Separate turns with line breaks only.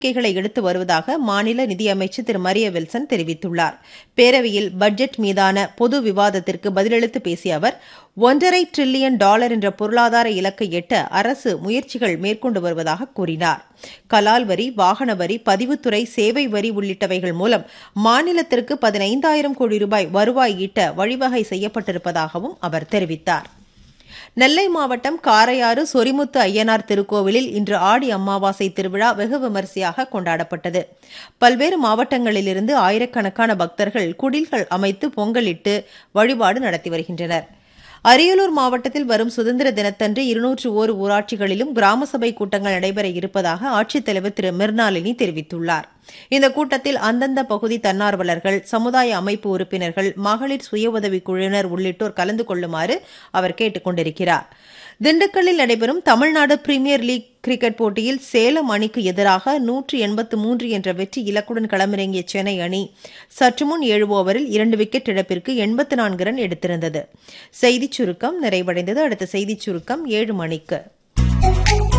நடவடிக்கைகளை எடுத்து வருவதாக மாநில நிதியமைச்சர் திரு மரிய வில்சன் தெரிவித்துள்ளார் பேரவையில் பட்ஜெட் மீதான பொது விவாதத்திற்கு பதிலளித்து பேசிய அவர் ஒன்றரை டிரில்லியன் டாலர் என்ற பொருளாதார இலக்கை எட்ட அரசு முயற்சிகள் மேற்கொண்டு வருவதாக கூறினார் கலால் வரி வாகன வரி பதிவுத்துறை சேவை வரி உள்ளிட்டவைகள் மூலம் மாநிலத்திற்கு பதினைந்தாயிரம் கோடி ரூபாய் வருவாய் ஈட்ட வழிவகை செய்யப்பட்டிருப்பதாகவும் அவர் தெரிவித்தார் நெல்லை மாவட்டம் காரையாறு சொரிமுத்து ஐயனார் திருக்கோவிலில் இன்று ஆடி அமாவாசை திருவிழா வெகு விமரிசையாக கொண்டாடப்பட்டது பல்வேறு மாவட்டங்களிலிருந்து ஆயிரக்கணக்கான பக்தர்கள் குடில்கள் அமைத்து பொங்கலிட்டு வழிபாடு நடத்தி வருகின்றனர் அரியலூர் மாவட்டத்தில் வரும் சுதந்திர தினத்தன்று இருநூற்று ஓரு ஊராட்சிகளிலும் கிராம சபை கூட்டங்கள் நடைபெற இருப்பதாக ஆட்சித்தலைவர் திரு மிர்னாலினி தெரிவித்துள்ளார் இந்த கூட்டத்தில் அந்தந்த பகுதி தன்னார்வலர்கள் சமுதாய அமைப்பு உறுப்பினர்கள் மகளிர் சுய உதவிக் குழுவினர் உள்ளிட்டோர் கலந்து கொள்ளுமாறு அவர் கேட்டுக் கொண்டிருக்கிறார் திண்டுக்கல்லில் நடைபெறும் தமிழ்நாடு பிரீமியர் லீக் கிரிக்கெட் போட்டியில் சேலம் அணிக்கு எதிராக நூற்று எண்பத்து மூன்று என்ற வெற்றி இலக்குடன் களமிறங்கிய சென்னை அணி சற்று முன் ஏழு ஓவரில் இரண்டு விக்கெட் இழப்பிற்கு எண்பத்து நான்கு ரன் எடுத்திருந்தது செய்திச் சுருக்கம் நிறைவடைந்தது அடுத்த செய்திச் சுருக்கம் ஏழு மணிக்கு